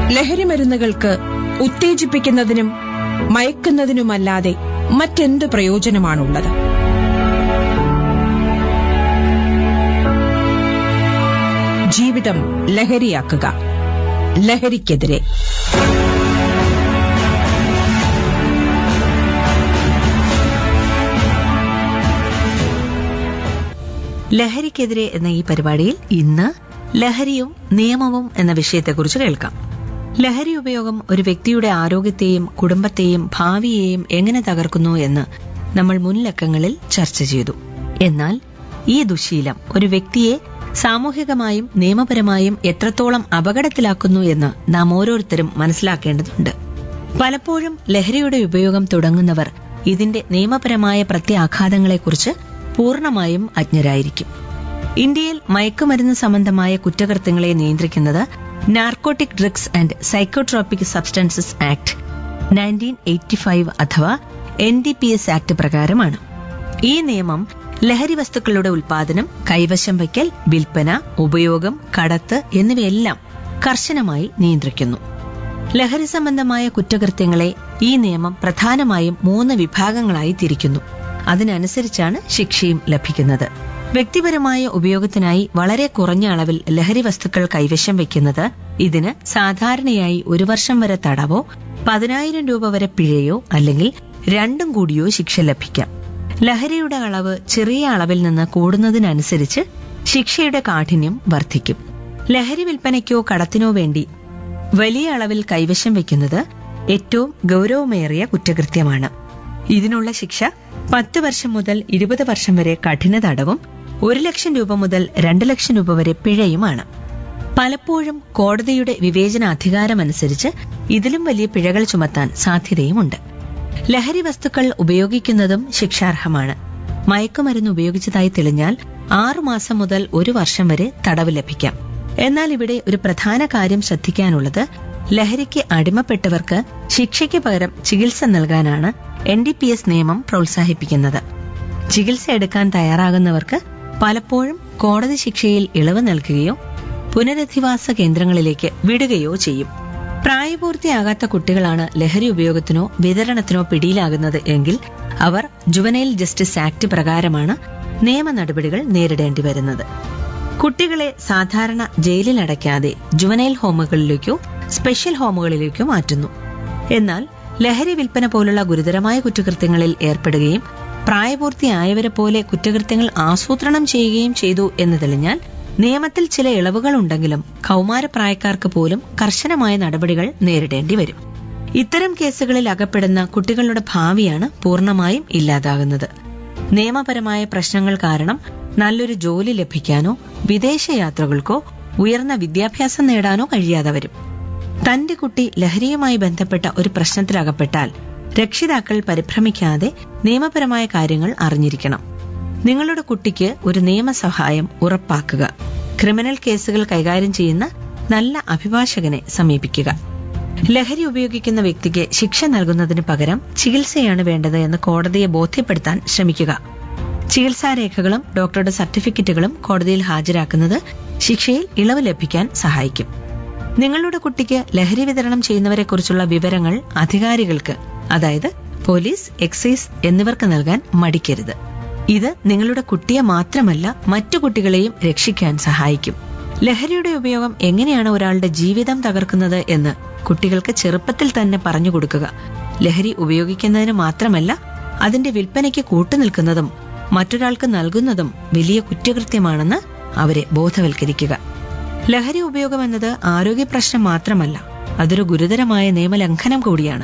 ലഹരിമരുന്നുകൾക്ക് ഉത്തേജിപ്പിക്കുന്നതിനും മയക്കുന്നതിനുമല്ലാതെ മറ്റെന്ത് പ്രയോജനമാണുള്ളത് ജീവിതം ലഹരിയാക്കുക ലഹരിക്കെതിരെ ലഹരിക്കെതിരെ എന്ന ഈ പരിപാടിയിൽ ഇന്ന് ലഹരിയും നിയമവും എന്ന വിഷയത്തെക്കുറിച്ച് കേൾക്കാം ലഹരി ഉപയോഗം ഒരു വ്യക്തിയുടെ ആരോഗ്യത്തെയും കുടുംബത്തെയും ഭാവിയെയും എങ്ങനെ തകർക്കുന്നു എന്ന് നമ്മൾ മുൻ ലക്കങ്ങളിൽ ചർച്ച ചെയ്തു എന്നാൽ ഈ ദുശീലം ഒരു വ്യക്തിയെ സാമൂഹികമായും നിയമപരമായും എത്രത്തോളം അപകടത്തിലാക്കുന്നു എന്ന് നാം ഓരോരുത്തരും മനസ്സിലാക്കേണ്ടതുണ്ട് പലപ്പോഴും ലഹരിയുടെ ഉപയോഗം തുടങ്ങുന്നവർ ഇതിന്റെ നിയമപരമായ പ്രത്യാഘാതങ്ങളെക്കുറിച്ച് പൂർണ്ണമായും അജ്ഞരായിരിക്കും ഇന്ത്യയിൽ മയക്കുമരുന്ന് സംബന്ധമായ കുറ്റകൃത്യങ്ങളെ നിയന്ത്രിക്കുന്നത് narcotic drugs and psychotropic substances act nineteen eighty five അഥവാ N D P S act പ്രകാരമാണ് ഈ നിയമം ലഹരി വസ്തുക്കളുടെ ഉൽപാദനം കൈവശം വയ്ക്കൽ വിൽപ്പന ഉപയോഗം കടത്ത് എന്നിവയെല്ലാം കർശനമായി നിയന്ത്രിക്കുന്നു ലഹരി സംബന്ധമായ കുറ്റകൃത്യങ്ങളെ ഈ നിയമം പ്രധാനമായും മൂന്ന് വിഭാഗങ്ങളായി തിരിക്കുന്നു അതിനനുസരിച്ചാണ് ശിക്ഷയും ലഭിക്കുന്നത് വ്യക്തിപരമായ ഉപയോഗത്തിനായി വളരെ കുറഞ്ഞ അളവിൽ ലഹരി വസ്തുക്കൾ കൈവശം വയ്ക്കുന്നത് ഇതിന് സാധാരണയായി ഒരു വർഷം വരെ തടവോ പതിനായിരം രൂപ വരെ പിഴയോ അല്ലെങ്കിൽ രണ്ടും കൂടിയോ ശിക്ഷ ലഭിക്കാം ലഹരിയുടെ അളവ് ചെറിയ അളവിൽ നിന്ന് കൂടുന്നതിനനുസരിച്ച് ശിക്ഷയുടെ കാഠിന്യം വർദ്ധിക്കും ലഹരി വിൽപ്പനയ്ക്കോ കടത്തിനോ വേണ്ടി വലിയ അളവിൽ കൈവശം വയ്ക്കുന്നത് ഏറ്റവും ഗൗരവമേറിയ കുറ്റകൃത്യമാണ് ഇതിനുള്ള ശിക്ഷ പത്ത് വർഷം മുതൽ ഇരുപത് വർഷം വരെ കഠിന തടവും ഒരു ലക്ഷം രൂപ മുതൽ രണ്ട് ലക്ഷം രൂപ വരെ പിഴയുമാണ് പലപ്പോഴും കോടതിയുടെ വിവേചനാധികാരമനുസരിച്ച് ഇതിലും വലിയ പിഴകൾ ചുമത്താൻ സാധ്യതയുമുണ്ട് ലഹരി വസ്തുക്കൾ ഉപയോഗിക്കുന്നതും ശിക്ഷാർഹമാണ് മയക്കുമരുന്ന് ഉപയോഗിച്ചതായി തെളിഞ്ഞാൽ ആറുമാസം മുതൽ ഒരു വർഷം വരെ തടവ് ലഭിക്കാം എന്നാൽ ഇവിടെ ഒരു പ്രധാന കാര്യം ശ്രദ്ധിക്കാനുള്ളത് ലഹരിക്ക് അടിമപ്പെട്ടവർക്ക് ശിക്ഷയ്ക്ക് പകരം ചികിത്സ നൽകാനാണ് എൻ ഡി പി എസ് നിയമം പ്രോത്സാഹിപ്പിക്കുന്നത് ചികിത്സ എടുക്കാൻ തയ്യാറാകുന്നവർക്ക് പലപ്പോഴും കോടതി ശിക്ഷയിൽ ഇളവ് നൽകുകയോ പുനരധിവാസ കേന്ദ്രങ്ങളിലേക്ക് വിടുകയോ ചെയ്യും പ്രായപൂർത്തിയാകാത്ത കുട്ടികളാണ് ലഹരി ഉപയോഗത്തിനോ വിതരണത്തിനോ പിടിയിലാകുന്നത് എങ്കിൽ അവർ ജുവനൈൽ ജസ്റ്റിസ് ആക്ട് പ്രകാരമാണ് നിയമ നടപടികൾ നേരിടേണ്ടി വരുന്നത് കുട്ടികളെ സാധാരണ ജയിലിൽ അടയ്ക്കാതെ ജുവനൈൽ ഹോമുകളിലേക്കോ സ്പെഷ്യൽ ഹോമുകളിലേക്കോ മാറ്റുന്നു എന്നാൽ ലഹരി വിൽപ്പന പോലുള്ള ഗുരുതരമായ കുറ്റകൃത്യങ്ങളിൽ ഏർപ്പെടുകയും പ്രായപൂർത്തിയായവരെ പോലെ കുറ്റകൃത്യങ്ങൾ ആസൂത്രണം ചെയ്യുകയും ചെയ്തു എന്ന് തെളിഞ്ഞാൽ നിയമത്തിൽ ചില ഇളവുകൾ ഉണ്ടെങ്കിലും കൗമാരപ്രായക്കാർക്ക് പോലും കർശനമായ നടപടികൾ നേരിടേണ്ടി വരും ഇത്തരം കേസുകളിൽ അകപ്പെടുന്ന കുട്ടികളുടെ ഭാവിയാണ് പൂർണ്ണമായും ഇല്ലാതാകുന്നത് നിയമപരമായ പ്രശ്നങ്ങൾ കാരണം നല്ലൊരു ജോലി ലഭിക്കാനോ വിദേശയാത്രകൾക്കോ ഉയർന്ന വിദ്യാഭ്യാസം നേടാനോ കഴിയാതെ വരും തന്റെ കുട്ടി ലഹരിയുമായി ബന്ധപ്പെട്ട ഒരു പ്രശ്നത്തിലകപ്പെട്ടാൽ രക്ഷിതാക്കൾ പരിഭ്രമിക്കാതെ നിയമപരമായ കാര്യങ്ങൾ അറിഞ്ഞിരിക്കണം നിങ്ങളുടെ കുട്ടിക്ക് ഒരു നിയമസഹായം ഉറപ്പാക്കുക ക്രിമിനൽ കേസുകൾ കൈകാര്യം ചെയ്യുന്ന നല്ല അഭിഭാഷകനെ സമീപിക്കുക ലഹരി ഉപയോഗിക്കുന്ന വ്യക്തിക്ക് ശിക്ഷ നൽകുന്നതിന് പകരം ചികിത്സയാണ് വേണ്ടത് എന്ന് കോടതിയെ ബോധ്യപ്പെടുത്താൻ ശ്രമിക്കുക ചികിത്സാരേഖകളും ഡോക്ടറുടെ സർട്ടിഫിക്കറ്റുകളും കോടതിയിൽ ഹാജരാക്കുന്നത് ശിക്ഷയിൽ ഇളവ് ലഭിക്കാൻ സഹായിക്കും നിങ്ങളുടെ കുട്ടിക്ക് ലഹരി വിതരണം ചെയ്യുന്നവരെക്കുറിച്ചുള്ള വിവരങ്ങൾ അധികാരികൾക്ക് അതായത് പോലീസ് എക്സൈസ് എന്നിവർക്ക് നൽകാൻ മടിക്കരുത് ഇത് നിങ്ങളുടെ കുട്ടിയെ മാത്രമല്ല മറ്റു കുട്ടികളെയും രക്ഷിക്കാൻ സഹായിക്കും ലഹരിയുടെ ഉപയോഗം എങ്ങനെയാണ് ഒരാളുടെ ജീവിതം തകർക്കുന്നത് എന്ന് കുട്ടികൾക്ക് ചെറുപ്പത്തിൽ തന്നെ പറഞ്ഞു കൊടുക്കുക ലഹരി ഉപയോഗിക്കുന്നതിന് മാത്രമല്ല അതിന്റെ വിൽപ്പനയ്ക്ക് കൂട്ടുനിൽക്കുന്നതും മറ്റൊരാൾക്ക് നൽകുന്നതും വലിയ കുറ്റകൃത്യമാണെന്ന് അവരെ ബോധവൽക്കരിക്കുക ലഹരി ഉപയോഗം എന്നത് ആരോഗ്യ പ്രശ്നം മാത്രമല്ല അതൊരു ഗുരുതരമായ നിയമലംഘനം കൂടിയാണ്